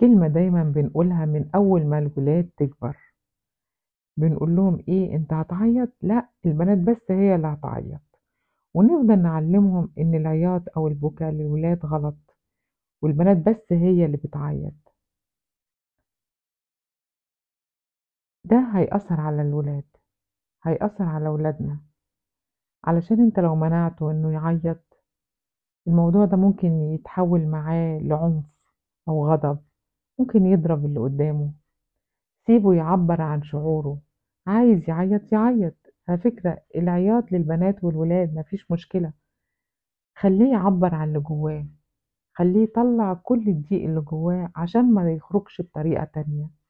كلمة دايمًا بنقولها من أول ما الولاد تكبر، بنقول لهم إيه أنت هتعيّط؟ لأ البنات بس هي اللي هتعيّط، ونفضل نعلّمهم إن العياط أو البكا للولاد غلط، والبنات بس هي اللي بتعيّط. ده هيأثّر على الولاد، هيأثّر على ولادنا، علشان أنت لو منعته إنه يعيّط، الموضوع ده ممكن يتحوّل معاه لعنف أو غضب، ممكن يضرب اللي قدّامه، سيبه يعبّر عن شعوره، عايز يعيّط يعيّط، على فكرة العياط للبنات والولاد ما فيش مشكلة، خلّيه يعبّر عن اللي جوّاه، خلّيه يطلّع كل الضيق اللي جوّاه عشان ما يخرجش بطريقة تانية.